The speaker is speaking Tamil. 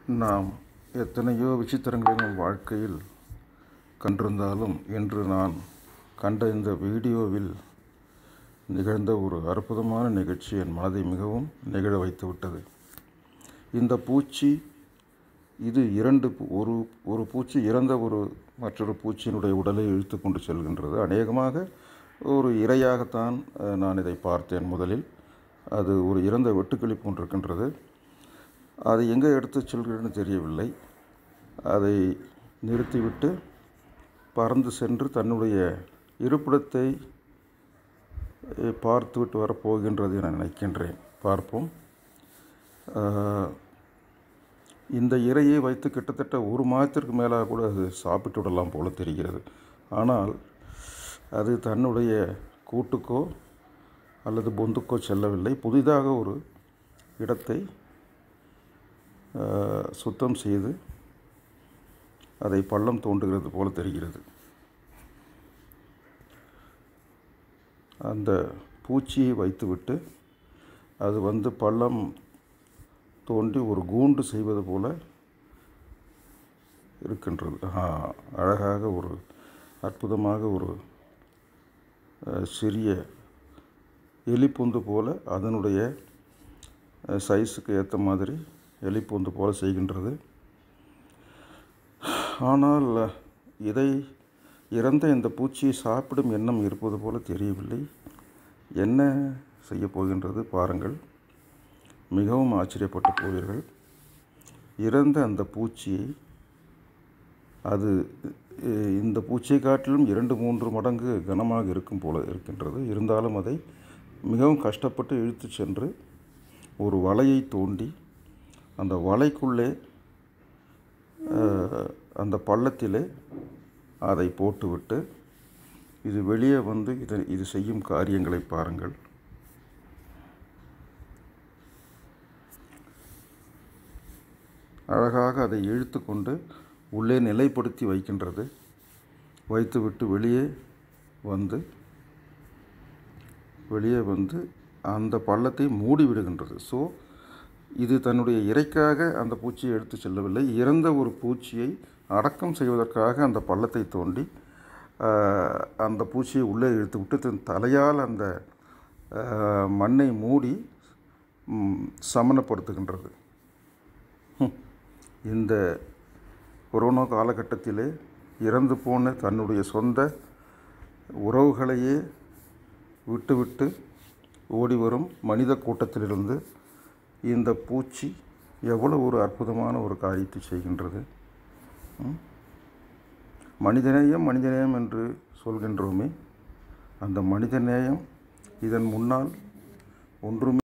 நாம் எத்தனையோ விசித்திரங்களை நம் வாழ்க்கையில் கண்டிருந்தாலும் இன்று நான் கண்ட இந்த வீடியோவில் நிகழ்ந்த ஒரு அற்புதமான நிகழ்ச்சி என் மனதை மிகவும் நிகழ வைத்து விட்டது இந்த பூச்சி இது இரண்டு பூ- ஒரு ஒரு பூச்சி இறந்த ஒரு மற்றொரு பூச்சியினுடைய உடலை இழுத்து கொண்டு செல்கின்றது அநேகமாக ஒரு இரையாகத்தான் அஹ், நான் இதை பார்த்தேன் முதலில் அது ஒரு இறந்த வெட்டுக்கிளி போன்றிருக்கின்றது அது எங்கே எடுத்து செல்கிறதுன்னு தெரியவில்லை அதை நிறுத்திவிட்டு பறந்து சென்று தன்னுடைய இருப்பிடத்தை அஹ், பார்த்துவிட்டு வரப்போகின்றது என நினைக்கின்றேன் பார்ப்போம் அஹ், இந்த இரையை வைத்து கிட்டத்தட்ட ஒரு மாதத்திற்கு மேலாக கூட அது சாப்பிட்டு விடலாம் போல தெரிகிறது ஆனால் அது தன்னுடைய கூட்டுக்கோ அல்லது பொந்துக்கோ செல்லவில்லை புதிதாக ஒரு இடத்தை அஹ், சுத்தம் செய்து அதை பள்ளம் தோண்டுகிறது போல தெரிகிறது அந்த பூச்சியை வைத்துவிட்டு அது வந்து பள்ளம் தோண்டி ஒரு கூண்டு செய்வது போல இருக்கின்றது ஆ, அழகாக ஒரு அற்புதமாக ஒரு அஹ், சிறிய எலிப்பொந்து போல அதனுடைய அஹ், சைஸுக்கு ஏற்ற மாதிரி எலிப்பொந்து போல செய்கின்றது ஆனால் இதை இறந்த இந்த பூச்சியை சாப்பிடும் எண்ணம் இருப்பது போல தெரியவில்லை என்ன செய்ய போகின்றது பாருங்கள் மிகவும் ஆச்சரியப்பட்டு போவீர்கள் இறந்த அந்த பூச்சியை அது அஹ், இந்த பூச்சியை காட்டிலும் இரண்டு மூன்று மடங்கு கனமாக இருக்கும் போல இருக்கின்றது இருந்தாலும் அதை மிகவும் கஷ்டப்பட்டு இழுத்து சென்று ஒரு வலையை தோண்டி அந்த வலைக்குள்ளே அஹ், அந்த பள்ளத்திலே அதை போட்டுவிட்டு இது வெளியே வந்து இது இது செய்யும் காரியங்களை பாருங்கள் அழகாக அதை இழுத்து கொண்டு உள்ளே நிலைப்படுத்தி வைக்கின்றது வைத்துவிட்டு வெளியே வந்து வெளியே வந்து அந்த பள்ளத்தை மூடி விடுகின்றது ஸோ இது தன்னுடைய இறைக்காக அந்த பூச்சியை எடுத்து செல்லவில்லை இறந்த ஒரு பூச்சியை அடக்கம் செய்வதற்காக அந்த பள்ளத்தை தோண்டி ஆஹ், அந்த பூச்சியை உள்ளே இழுத்து விட்டு தன் தலையால் அந்த ஆஹ், மண்ணை மூடி ம், சமனப்படுத்துகின்றது ஹம். இந்த கொரோனா காலகட்டத்திலே இறந்து போன தன்னுடைய சொந்த உறவுகளையே விட்டுவிட்டு ஓடி வரும் மனித கூட்டத்திலிருந்து இந்த பூச்சி எவ்வளவு ஒரு அற்புதமான ஒரு காரியத்தை செய்கின்றது ம்? மனிதநேயம் மனிதநேயம் என்று சொல்கின்றோமே அந்த மனிதநேயம் இதன் முன்னால் ஒன்றுமே